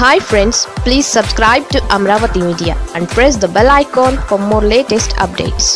hi friends please subscribe to Amaravati media and press the bell icon for more latest updates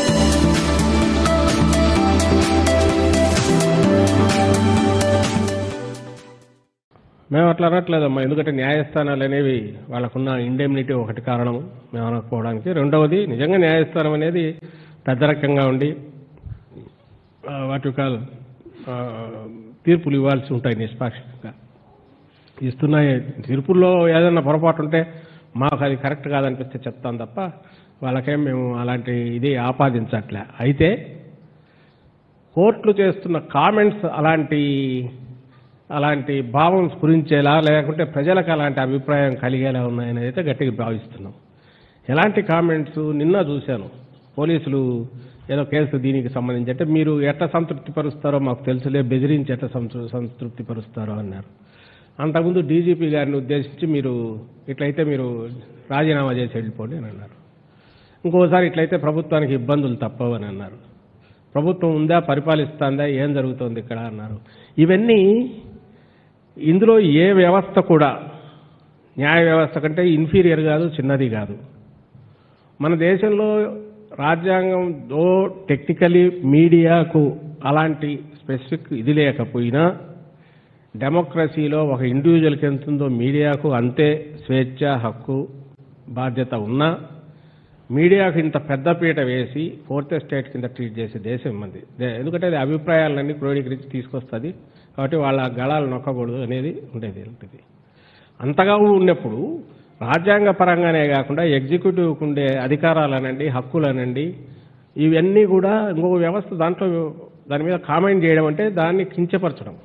మేము అట్లా అనట్లేదమ్మా ఎందుకంటే న్యాయస్థానాలు అనేవి వాళ్ళకున్న ఇండెమ్నిటీ ఒకటి కారణం మేము అనకపోవడానికి రెండవది నిజంగా న్యాయస్థానం అనేది పెద్ద రకంగా ఉండి వాటి కాల్ తీర్పులు ఇవ్వాల్సి ఉంటాయి నిష్పాక్షికంగా ఇస్తున్నాయి తీర్పుల్లో ఏదైనా పొరపాటు ఉంటే మాకు అది కరెక్ట్ కాదనిపిస్తే చెప్తాం తప్ప వాళ్ళకేం మేము అలాంటి ఇది ఆపాదించట్లే అయితే కోర్టులు చేస్తున్న కామెంట్స్ అలాంటి అలాంటి భావం స్ఫురించేలా లేకుంటే ప్రజలకు అలాంటి అభిప్రాయం కలిగేలా ఉన్నాయని అయితే గట్టిగా భావిస్తున్నాం ఎలాంటి కామెంట్స్ నిన్న చూశాను పోలీసులు ఏదో కేసు దీనికి సంబంధించి అంటే మీరు ఎట్లా సంతృప్తి పరుస్తారో మాకు తెలుసులే బెదిరించి ఎట్లా సంతృ- సంతృప్తి పరుస్తారో అన్నారు అంతకుముందు డీజీపీ గారిని ఉద్దేశించి మీరు ఇట్లయితే మీరు రాజీనామా చేసి వెళ్ళిపోండి అని అన్నారు ఇంకోసారి ఇట్లయితే ప్రభుత్వానికి ఇబ్బందులు తప్పవని అన్నారు ప్రభుత్వం ఉందా పరిపాలిస్తుందా ఏం జరుగుతోంది ఇక్కడ అన్నారు ఇవన్నీ ఇందులో ఏ వ్యవస్థ కూడా న్యాయ వ్యవస్థ కంటే ఇన్ఫీరియర్ కాదు చిన్నది కాదు మన దేశంలో రాజ్యాంగం దో టెక్నికలీ మీడియాకు అలాంటి స్పెసిఫిక్ ఇది లేకపోయినా డెమోక్రసీలో ఒక ఇండివిజువల్కి ఎంత ఉందో మీడియాకు అంతే స్వేచ్ఛ హక్కు బాధ్యత ఉన్నా మీడియాకు ఇంత పెద్దపీట వేసి ఫోర్త్ ఎస్టేట్ కింద ట్రీట్ చేసే దేశం మంది ఎందుకంటే అది అభిప్రాయాలన్నీ క్రోడీకరించి తీసుకొస్తుంది కాబట్టి వాళ్ళ గళాలు నొక్కకూడదు అనేది ఉండేది ఉంటుంది అంతగా ఉన్నప్పుడు రాజ్యాంగ పరంగానే కాకుండా ఎగ్జిక్యూటివ్కి ఉండే అధికారాలనండి హక్కులనండి ఇవన్నీ కూడా ఇంకొక వ్యవస్థ దాంట్లో దాని మీద కామెంట్ చేయడం అంటే దాన్ని కించపరచడం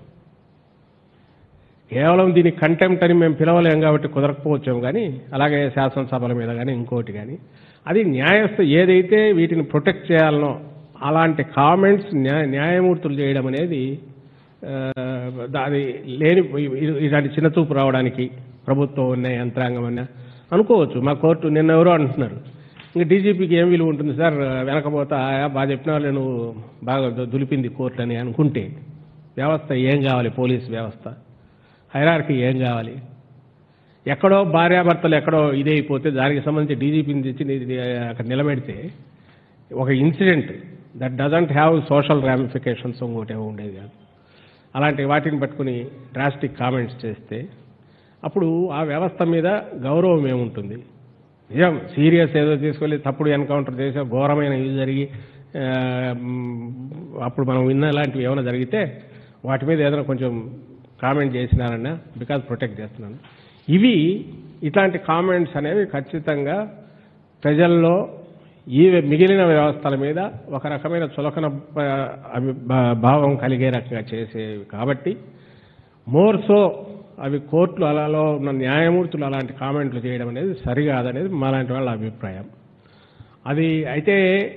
కేవలం దీన్ని కంటెంప్ట్ అని మేము పిలవలేం కాబట్టి కుదరకపోవచ్చాము కానీ అలాగే శాసనసభల మీద కానీ ఇంకోటి కానీ అది న్యాయస్థ ఏదైతే వీటిని ప్రొటెక్ట్ చేయాలనో అలాంటి కామెంట్స్ న్యాయ న్యాయమూర్తులు చేయడం అనేది ఆ, అది లేని ఇ- ఇలాంటి చిన్నచూపు రావడానికి ప్రభుత్వం ఉన్న యంత్రాంగం అన్న అనుకోవచ్చు మా కోర్టు నిన్న ఎవరో అంటున్నారు ఇంకా డీజీపీకి ఏం విలువ ఉంటుంది సార్ వెనకపోతా "ఆ, బాగా చెప్పిన వాళ్ళు నువ్వు బాగా దు- దులిపింది కోర్టు అని అనుకుంటే వ్యవస్థ ఏం కావాలి పోలీస్ వ్యవస్థ హైరార్కి ఏం కావాలి ఎక్కడో భార్యాభర్తలు ఎక్కడో ఇదే అయిపోతే దానికి సంబంధించి డీజీపీని తెచ్చి ని- అక్కడ నిలబెడితే ఒక incident that doesn't have social ramifications ఇంకోటి ఏమో ఉండేది కాదు అలాంటి వాటిని పట్టుకుని డ్రాస్టిక్ కామెంట్స్ చేస్తే అప్పుడు ఆ వ్యవస్థ మీద గౌరవం ఏముంటుంది నిజం సీరియస్ ఏదో తీసుకెళ్ళి తప్పుడు ఎన్కౌంటర్ చేసే ఘోరమైన ఇది జరిగి ఆ, మ్, అప్పుడు మనం విన్న ఇలాంటివి ఏమైనా జరిగితే వాటి మీద ఏదైనా కొంచెం కామెంట్ చేసినారన్నా బికాజ్ ప్రొటెక్ట్ చేస్తున్నాను ఇవి ఇట్లాంటి కామెంట్స్ అనేవి ఖచ్చితంగా ప్రజల్లో ఈ మిగిలిన వ్యవస్థల మీద ఒక రకమైన చులకన ఆ, అభి- భా- భావం కలిగే రకంగా చేసేవి కాబట్టి మోర్ సో అవి కోర్టులు అలాలో ఉన్న న్యాయమూర్తులు అలాంటి కామెంట్లు చేయడం అనేది సరికాదనేది మాలాంటి వాళ్ళ అభిప్రాయం అది అయితే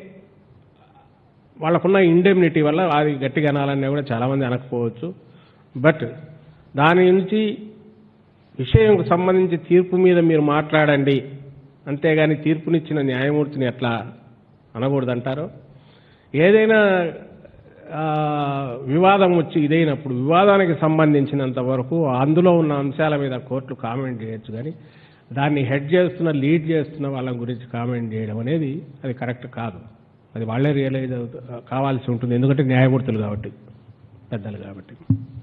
వాళ్ళకున్న ఇండెమ్నిటీ వల్ల అది గట్టిగా అనాలన్నా కూడా చాలామంది అనకపోవచ్చు బట్ దాని నుంచి విషయంకు సంబంధించి తీర్పు మీద మీరు మాట్లాడండి అంతేగాని తీర్పునిచ్చిన న్యాయమూర్తిని ఎట్లా అనకూడదంటారు ఏదైనా ఆ, వివాదం వచ్చి ఇదైనప్పుడు వివాదానికి సంబంధించినంత వరకు అందులో ఉన్న అంశాల మీద కోర్టు కామెంట్ చేయొచ్చు కానీ దాన్ని హెడ్ చేస్తున్న లీడ్ చేస్తున్న వాళ్ళ గురించి కామెంట్ చేయడం అనేది అది కరెక్ట్ కాదు అది వాళ్ళే రియలైజ్ అవుతూ కావాల్సి ఉంటుంది ఎందుకంటే న్యాయమూర్తులు కాబట్టి పెద్దలు కాబట్టి